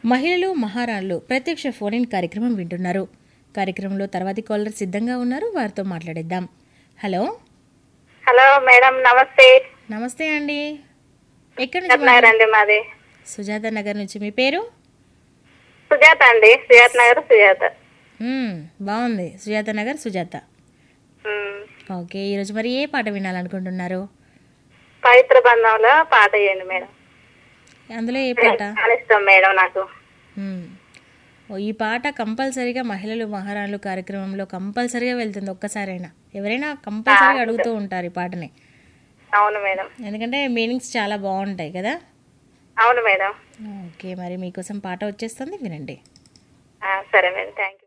మహిళలు మహారాళ్ళు ప్రత్యక్ష phone in కార్యక్రమం వింటున్నారు కార్యక్రమంలో తర్వాతి కాలర్ సిద్ధంగా ఉన్నారు వారితో మాట్లాడేద్దాం హలో హలో మేడం నమస్తే నమస్తే అండి ఎక్కడి నుంచి నగర్ అండి మాది సుజాత నగర్ నుంచి మీ పేరు సుజాత అండి సుజాత నగర్ సుజాత మ్మ్, బాగుంది సుజాత నగర్ సుజాత ఉమ్. ఓకే ఈరోజు మరి ఏ పాట వినాలనుకుంటున్నారు పవిత్ర బంధంలో పాట చేయండి మేడం అందులో ఏ పాట చాలా ఇష్టం మేడం నాకు మ్మ్. ఓ, ఈ పాట కంపల్సరీగా మహిళలు మహారాణులు కార్యక్రమంలో కంపల్సరీగా వెళ్తుంది ఒక్కసారైనా ఎవరైనా కంపల్సరీగా అడుగుతూ ఉంటారు ఈ పాటని అవును మేడం ఎందుకంటే మీనింగ్స్ చాలా బాగుంటాయి కదా అవును మేడం ఓకే మరి మీకోసం పాట వచ్చేస్తుంది వినండి ఆ, సరే మేడం థ్యాంక్